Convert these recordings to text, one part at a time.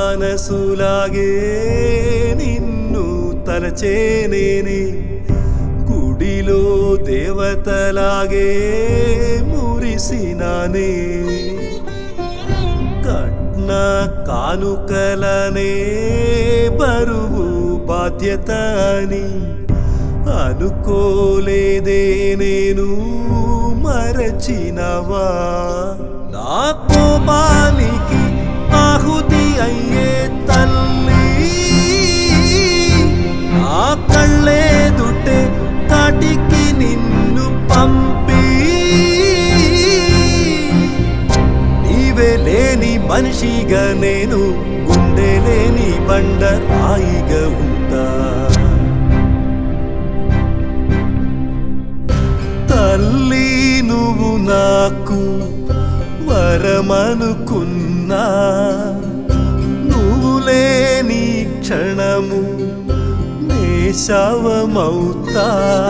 మనసులాగే నిన్ను తలచేనేనే గుడిలో దేవతలాగే మురిసినానే కట్న కానుకలనే బరువు బాధ్యత అని అనుకోలేదే నేను మరచినవా నా కోపానికి ఆహుతి అయ్యే తల్లి నా కళ్ళేదుటే కాటికి నిన్ను పంపి నీవే లేని మనిషిగా నేను గుండె లేని బండ రాయిగా ఉంటా తల్లి నువ్వు నాకు వరమనుకున్నా నువ్వు లేని క్షణము నే శవమవుతా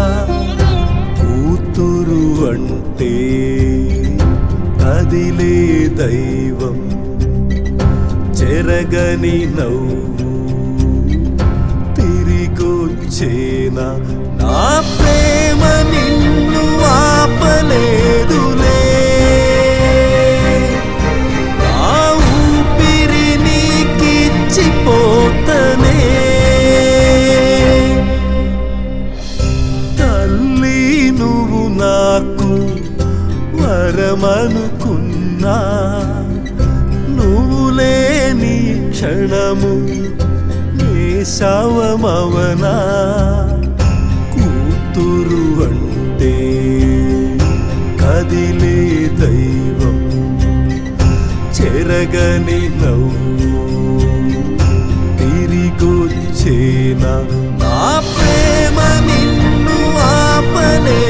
కూతురు అంటే కదిలే దైవం చెరగని నవ్వు తిరిగొచ్చేనా నా ప్రేమ నిన్ను ఆపలేదులే నా ఊపిరి నీకిచ్చిపోతనే తల్లి నువ్వు నాకు వరమనుకున్నా నువ్వు లేని క్షణము నే శవమవనా కూతురు అంటే కదిలే దైవం చెరగని నవ్వు తిరిగొచ్చేనా నా ప్రేమ నిన్ను ఆపలే